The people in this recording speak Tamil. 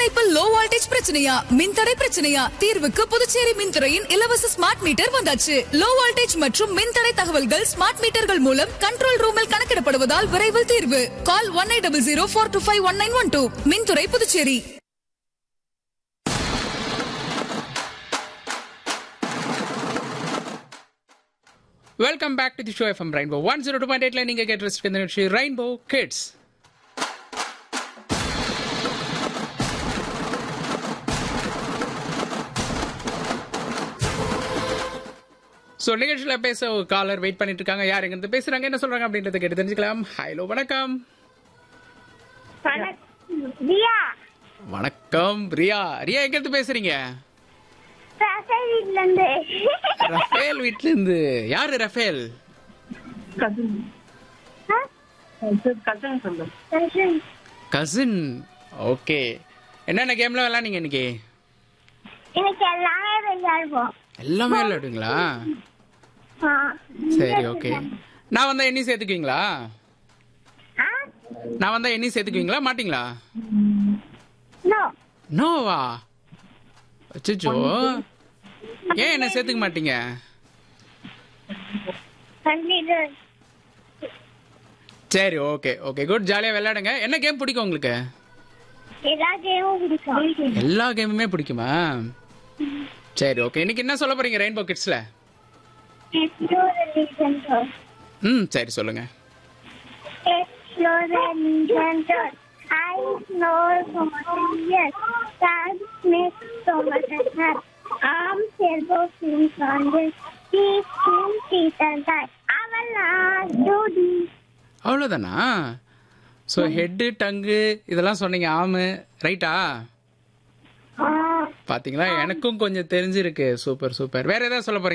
இணைப்பில் லோ வோல்டேஜ் பிரச்சனையா மின்தடை பிரச்சனையா தீர்வுக்கு புதுச்சேரி மின்துறையின் இலவச ஸ்மார்ட் மீட்டர் வந்தாச்சு லோ வோல்டேஜ் மற்றும் மின்தடை தகவல்கள் ஸ்மார்ட் மீட்டர்கள் மூலம் கண்ட்ரோல் ரூமில் கணக்கிடப்படுவதால் விரைவில் தீர்வு call one eight double zero four two five one nine one two மின்துறை Puducherry welcome back to the show FM Rainbow one zero two point எயிட்ல நீங்க கேட்டு இந்த நிகழ்ச்சி ரெயின்போ கிட்ஸ் ஸோ நிகழ்ச்சியில் பேச ஒரு காலர் வெயிட் பண்ணிட்டு இருக்காங்க யார் எங்கிருந்து பேசுறாங்க என்ன சொல்றாங்க அப்படின்றத கேட்டு தெரிஞ்சுக்கலாம் ஹலோ வணக்கம் தியா வணக்கம் ரியா ரியா எங்கிருந்து பேசுறீங்க பிரசை வீட்ல இருந்து ரஃபேல் வீட்ல இருந்து யாரு ரஃபேல் கசின் ஓகே என்னென்ன கேம்லாம் விளையாடுங்க இன்னைக்கு எனக்கு எல்லாமே விளையாடுவோம் எல்லாமே விளையாடுவீங்களா ஆ. சரி ஓகே நான் வந்தா எண்ணி சேர்த்துக்குவீங்களா ஆ? நான் வந்தா எண்ணி சேர்த்துக்குவீங்களா மாட்டீங்களா No. நோவா அச்சோ ஏன் என்ன சேர்த்துக்க மாட்டீங்க கண்டிப்பா. சரி ஓகே ஓகே குட் ஜாலியா விளையாடுங்க என்ன கேம் பிடிக்கும் உங்களுக்கு எல்லா கேமும் பிடிக்கும் எல்லா கேமுமே பிடிக்குமா சரி ஓகே இன்னைக்கு என்ன சொல்ல போறீங்க ரெயின்போ கிட்ஸ்ல Explore the Legion Tour. ம் சரி சொல்லுங்க Explore the Legion Tour. I know so much yes. That makes so much sense. Arms, elbows, fins on this. Teeth, chin, teeth and thighs. I will not do this. அவ்வளோதானா ஸோ ஹெட்டு டங்கு இதெல்லாம் சொன்னீங்க ஆமு ரைட்டா Ah. பாத்தீங்களா எனக்கும் கொஞ்சம் தெரிஞ்சிருக்கு சூப்பர் சூப்பர் வேற ஏதாவது சொல்ல போறீங்க